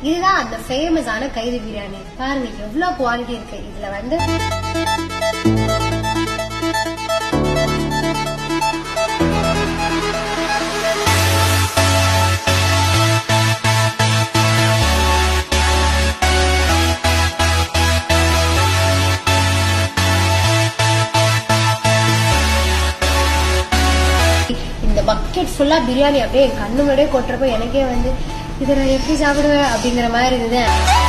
இதுதான் அந்த ஃபேமஸான கைதி பிரியாணி பாருங்க எவ்வளவு குவாலிட்டி இருக்கு இதுல வந்து இந்த பக்கெட் ஃபுல்லா பிரியாணி அப்படியே என் கண்ணு முன்னாடியே கொட்டுறப்போ எனக்கே வந்து இதை நான் எப்படி சாப்பிடுவேன் அப்படிங்கிற மாதிரி இருந்தது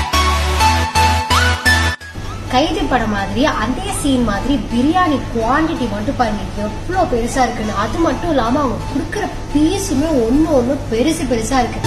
கைதி படம் மாதிரி அதே சீன் மாதிரி பிரியாணி குவாண்டிட்டி மட்டும் பாருங்க எவ்வளவு பெருசா இருக்குன்னு அது மட்டும் இல்லாம அவங்க கொடுக்குற பீஸுமே ஒண்ணு ஒண்ணு பெருசு பெருசா இருக்கு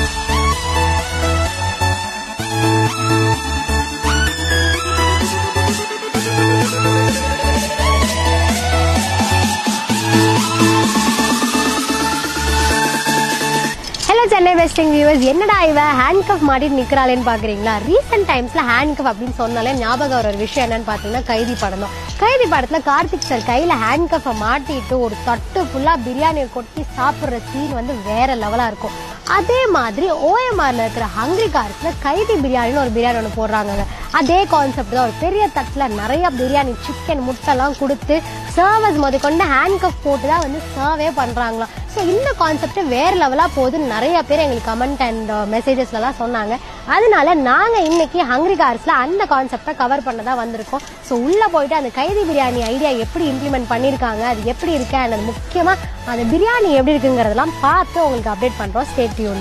ஹலோ சென்னை வெஸ்டிங் வியூவர்ஸ் என்னடா இவ ஹேண்ட் கப் மாட்டிட்டு நிக்கிறாளேன்னு பாக்குறீங்களா ரீசெண்ட் டைம்ஸ்ல ஹேண்ட் கப் அப்படின்னு சொன்னாலே ஞாபகம் வர ஒரு விஷயம் என்னன்னு பாத்தீங்கன்னா கைதி படம் தான் கைதி படத்துல கார்த்திக் சார் கையில ஹேண்ட் கப்பை மாட்டிட்டு ஒரு தட்டு ஃபுல்லா பிரியாணியை கொட்டி சாப்பிடுற சீன் வந்து வேற லெவலா இருக்கும் அதே மாதிரி ஓஎம்ஆர்ல இருக்கிற ஹங்கிரி கார்ஸ்ல கைதி பிரியாணின்னு ஒரு பிரியாணி ஒன்று போடுறாங்க அதே கான்செப்ட் தான் ஒரு பெரிய தட்டுல நிறைய பிரியாணி சிக்கன் முட்டைலாம் கொடுத்து சர்வஸ் முத கொண்டு ஹேண்ட் கப் போட்டு தான் வந்து சர்வே பண்றாங்களாம் ஸோ இந்த கான்செப்ட் வேற லெவலா போகுதுன்னு நிறைய பேர் எங்களுக்கு கமெண்ட் அண்ட் மெசேஜஸ்லாம் சொன்னாங்க அதனால நாங்க இன்னைக்கு ஹங்கிரி கார்ஸ்ல அந்த கான்செப்டை கவர் பண்ண தான் வந்திருக்கோம் ஸோ உள்ள போயிட்டு அந்த கைதி பிரியாணி ஐடியா எப்படி இம்ப்ளிமெண்ட் பண்ணியிருக்காங்க அது எப்படி இருக்கு and அது முக்கியமா அந்த பிரியாணி எப்படி இருக்குங்கிறதெல்லாம் பார்த்து உங்களுக்கு அப்டேட் பண்றோம் ஸ்டேட் டியூன்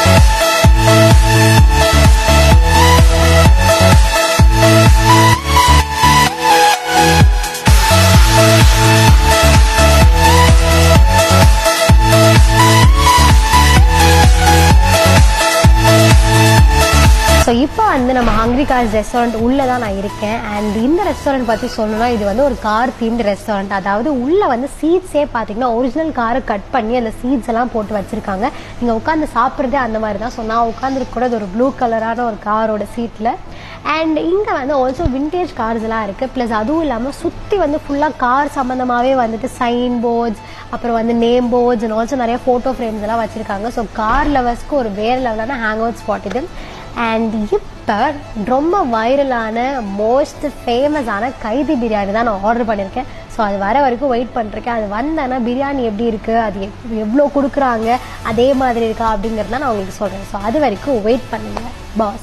ஸோ இப்போ வந்து நம்ம ஹங்க்ரி கார்ஸ் ரெஸ்டாரண்ட் உள்ளே தான் நான் இருக்கேன் அண்ட் இந்த ரெஸ்டாரண்ட் பற்றி சொல்லணும்னா இது வந்து ஒரு கார் தீம்டு ரெஸ்டாரண்ட் அதாவது உள்ளே வந்து சீட்ஸே பார்த்தீங்கன்னா ஒரிஜினல் காரை கட் பண்ணி அந்த சீட்ஸ் எல்லாம் போட்டு வச்சிருக்காங்க நீங்கள் உட்காந்து சாப்பிட்றதே அந்த மாதிரி தான் ஸோ நான் உட்காந்துருக்க கூட ஒரு ப்ளூ கலரான ஒரு காரோட சீட்டில் அண்ட் இங்கே வந்து ஆல்சோ விண்டேஜ் கார்ஸ் எல்லாம் இருக்குது ப்ளஸ் அதுவும் இல்லாமல் சுற்றி வந்து ஃபுல்லாக கார் சம்மந்தமாகவே வந்துட்டு சைன் போர்ட்ஸ் அப்புறம் வந்து நேம் போர்ட்ஸ் அண்ட் ஆல்சோ நிறைய ஃபோட்டோ ஃப்ரேம்ஸ் எல்லாம் வச்சுருக்காங்க ஸோ கார் லவர்ஸ்க்கு ஒரு வேறு லெவலான ஹேங் அவுட் ஸ்பாட் இது அண்ட் இப்போ ரொம்ப வைரலான மோஸ்ட் ஃபேமஸான கைதி பிரியாணி தான் நான் ஆர்டர் பண்ணியிருக்கேன் ஸோ அது வர வரைக்கும் வெயிட் பண்ணிருக்கேன் அது வந்தேன்னா பிரியாணி எப்படி இருக்குது அது எப்- எவ்வளோ கொடுக்குறாங்க அதே மாதிரி இருக்கா அப்படிங்கிறத நான் உங்களுக்கு சொல்கிறேன் ஸோ அது வரைக்கும் வெயிட் பண்ணுங்க பாஸ்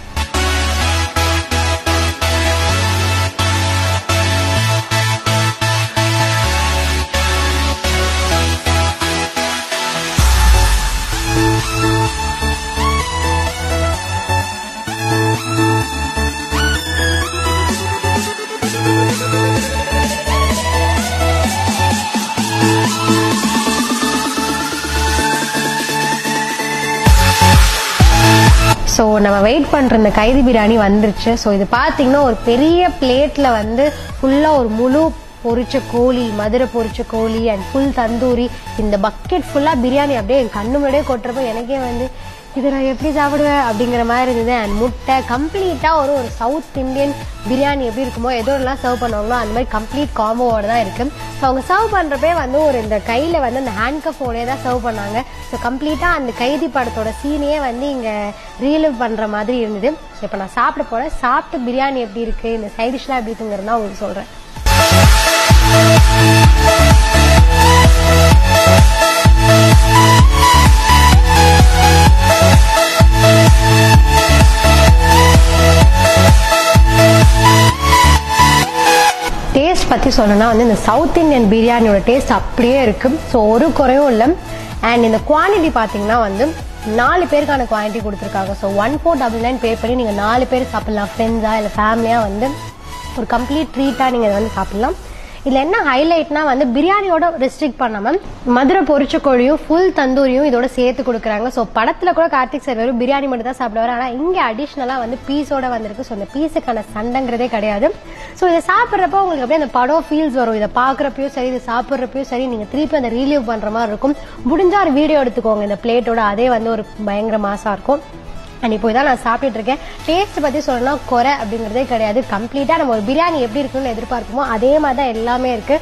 ஸோ நம்ம வெயிட் பண்ணுற இந்த கைதி பிரியாணி வந்துருச்சு ஸோ இது பார்த்தீங்கன்னா ஒரு பெரிய பிளேட்டில் வந்து ஃபுல்லாக ஒரு முழு பொரிச்ச கோழி மதுரை பொரிச்ச கோழி அண்ட் ஃபுல் தந்தூரி இந்த பக்கெட் ஃபுல்லாக பிரியாணி அப்படியே என் கண்ணு முன்னாடியே கொட்டுறப்போ எனக்கே வந்து இது நான் எப்படி சாப்பிடுவேன் அப்படிங்கிற மாதிரி இருந்தது அண்ட் முட்டை கம்ப்ளீட்டாக ஒரு ஒரு சவுத் இந்தியன் பிரியாணி எப்படி இருக்குமோ எதோடலாம் சர்வ் பண்ணுவாங்களோ அந்த மாதிரி கம்ப்ளீட் காம்போவோட தான் இருக்கு ஸோ அவங்க சர்வ் பண்ணுறப்பே வந்து ஒரு இந்த கையில் வந்து அந்த ஹேண்ட் கஃபோடே தான் சர்வ் பண்ணாங்க ஸோ கம்ப்ளீட்டாக அந்த கைதி படத்தோட சீனையே வந்து இங்கே ரீலிவ் பண்ணுற மாதிரி இருந்தது ஸோ இப்போ நான் சாப்பிட போகிறேன் சாப்பிட்டு பிரியாணி எப்படி இருக்குது இந்த சைட் டிஷ்லாம் எப்படி இருக்குங்கிறது தான் உங்களுக்கு சொல்கிறேன் டேஸ்ட் பற்றி சொல்லணும்னா வந்து இந்த சவுத் இந்தியன் பிரியாணியோட டேஸ்ட் அப்படியே இருக்கும் ஸோ ஒரு குறையும் இல்லை அண்ட் இந்த குவான்டிட்டி பார்த்தீங்கன்னா வந்து நாலு பேருக்கான குவான்டிட்டி கொடுத்துருக்காங்க so one four double nine pay பண்ணி நீங்கள் நாலு பேர் சாப்பிட்லாம் ஃப்ரெண்ட்ஸாக இல்லை ஃபேமிலியாக வந்து ஒரு கம்ப்ளீட் ட்ரீட்டாக நீங்கள் இதை வந்து சாப்பிட்லாம் இதுல என்ன ஹைலைட்னா வந்து பிரியாணியோட ரெஸ்ட்ரிக்ட் பண்ணாம மதுரை பொரிச்ச கோழியும் ஃபுல் தந்தூரியும் இதோட சேர்த்து கொடுக்குறாங்க ஸோ படத்துல கூட கார்த்திக் சார் வெறும் பிரியாணி மட்டும் தான் சாப்பிடுவாரு ஆனா இங்க அடிஷ்னலா வந்து பீஸோட வந்திருக்கு ஸோ இந்த பீஸுக்கான சண்டைங்கிறதே கிடையாது ஸோ இதை சாப்பிட்றப்போ உங்களுக்கு அப்படியே அந்த படம் ஃபீல்ஸ் வரும் இதை பார்க்குறப்பையும் சரி இதை சாப்பிட்றப்பையும் சரி நீங்க திருப்பி அந்த ரீலீவ் பண்ற மாதிரி இருக்கும் முடிஞ்சா ஒரு வீடியோ எடுத்துக்கோங்க இந்த பிளேட்டோட அதே வந்து ஒரு பயங்கர மாசா இருக்கும் அண்ட் இப்போ இதான் நான் சாப்பிட்டுட்டு இருக்கேன் டேஸ்ட் பத்தி சொல்லணும்னா குறை அப்படிங்கிறதே கிடையாது கம்ப்ளீட்டா நம்ம ஒரு பிரியாணி எப்படி இருக்குன்னு எதிர்பார்ப்போமோ அதே மாதிரி தான் எல்லாமே இருக்கு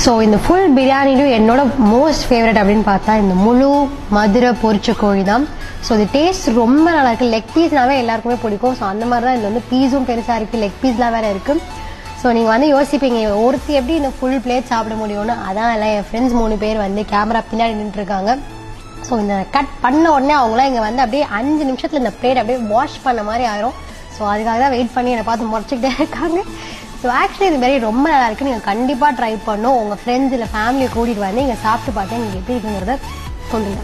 ஸோ இந்த ஃபுல் பிரியாணிலும் என்னோட மோஸ்ட் ஃபேவரட் அப்படின்னு பார்த்தா இந்த முழு மதுரை பொரிச்ச கோழி தான் ஸோ இது டேஸ்ட் ரொம்ப நல்லா இருக்கு லெக் பீஸ்னாவே எல்லாருக்குமே பிடிக்கும் ஸோ அந்த மாதிரி தான் இது வந்து பீஸும் பெருசாக இருக்கு லெக் பீஸ்லாம் வேற இருக்கு ஸோ நீங்கள் வந்து யோசிப்பீங்க ஒருத்தி எப்படி இந்த ஃபுல் பிளேட் சாப்பிட முடியும்னு அதான் இல்லை என் ஃப்ரெண்ட்ஸ் மூணு பேர் வந்து கேமரா பின்னாடி நின்றுருக்காங்க ஸோ இந்த கட் பண்ண உடனே அவங்களாம் இங்கே வந்து அப்படியே அஞ்சு நிமிஷத்தில் இந்த பிளேட் அப்படியே வாஷ் பண்ண மாதிரி ஆயிரும் ஸோ அதுக்காக தான் வெயிட் பண்ணி என்னை பார்த்து முறைச்சிக்கிட்டே இருக்காங்க ஸோ ஆக்சுவலி இது மாதிரி ரொம்ப நல்லா இருக்கு நீங்கள் கண்டிப்பாக ட்ரை பண்ணும் உங்கள் ஃப்ரெண்ட்ஸ் இல்லை ஃபேமிலியை கூட்டிகிட்டு வந்து இங்கே சாப்பிட்டு பார்த்து நீங்கள் எப்படி இருக்குங்கிறத சொல்லுங்கள்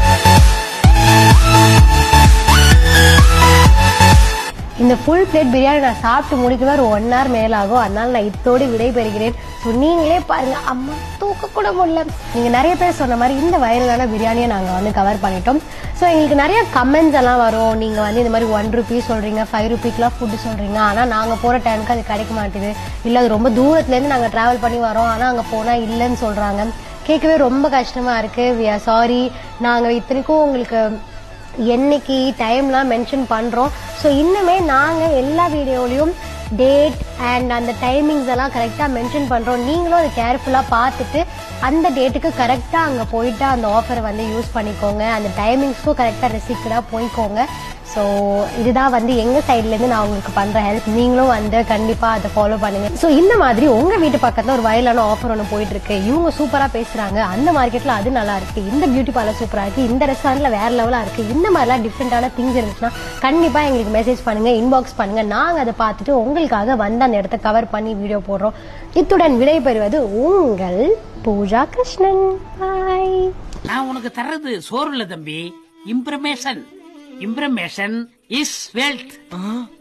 இந்த ஃபுல் பிளேட் பிரியாணி நான் சாப்பிட்டு முடிக்கவே ஒரு ஒன் ஹவர் மேல ஆகும் அதனால நான் இத்தோடு விடை பெறுகிறேன் ஸோ நீங்களே பாருங்க அம்மா தூக்க கூட முடியல நீங்க நிறைய பேர் சொன்ன மாதிரி இந்த வைரலான பிரியாணியை நாங்க வந்து கவர் பண்ணிட்டோம் ஸோ எங்களுக்கு நிறைய கமெண்ட்ஸ் எல்லாம் வரும் நீங்க வந்து இந்த மாதிரி ஒன் ருபீஸ் சொல்றீங்க ஃபைவ் ருபீஸ்லாம் ஃபுட்டு சொல்றீங்க ஆனா நாங்க போற டைமுக்கு அது கிடைக்க மாட்டேது இல்ல அது ரொம்ப தூரத்துல இருந்து நாங்க டிராவல் பண்ணி வரோம் ஆனா அங்க போனா இல்லைன்னு சொல்றாங்க கேட்கவே ரொம்ப கஷ்டமா இருக்கு வி ஆர் சாரி நாங்க இத்தனைக்கும் உங்களுக்கு என்னைக்கு டைம்லாம் மென்ஷன் பண்ணுறோம் ஸோ இன்னுமே நாங்கள் எல்லா வீடியோலையும் டேட் அண்ட் அந்த டைமிங்ஸ் எல்லாம் கரெக்டாக மென்ஷன் பண்ணுறோம் நீங்களும் அதை கேர்ஃபுல்லாக பார்த்துட்டு அந்த டேட்டுக்கு கரெக்டாக அங்கே போயிட்டு அந்த ஆஃபரை வந்து யூஸ் பண்ணிக்கோங்க அந்த டைமிங்ஸ்க்கும் கரெக்டாக ரெசிப்டாக போய்க்கோங்க ஸோ இதுதான் வந்து எங்கள் சைட்லேருந்து நான் உங்களுக்கு பண்ணுற ஹெல்ப் நீங்களும் வந்து கண்டிப்பாக அதை ஃபாலோ பண்ணுங்க ஸோ இந்த மாதிரி உங்கள் வீட்டு பக்கத்தில் ஒரு வயலான ஆஃபர் ஒன்று போயிட்டு இருக்கு இவங்க சூப்பராக பேசுகிறாங்க அந்த மார்க்கெட்டில் அது நல்லா இருக்கு இந்த பியூட்டி பார்லர் சூப்பராக இருக்கு இந்த ரெஸ்டாரண்ட்டில் வேற லெவலாக இருக்கு இந்த மாதிரிலாம் டிஃப்ரெண்டான திங்ஸ் இருந்துச்சுன்னா கண்டிப்பாக எங்களுக்கு மெசேஜ் பண்ணுங்க இன்பாக்ஸ் பண்ணுங்க நாங்கள் அதை பார்த்துட்டு உங்களுக்காக வந்து அந்த இடத்த கவர் பண்ணி வீடியோ போடுறோம் இத்துடன் விடைபெறுவது உங்கள் பூஜா கிருஷ்ணன் பாய் நான் உனக்கு தர்றது சோறு இல்ல தம்பி இம்ப்ரமேஷன் இம்ப்ரமேஷன் இஸ் வெல்த்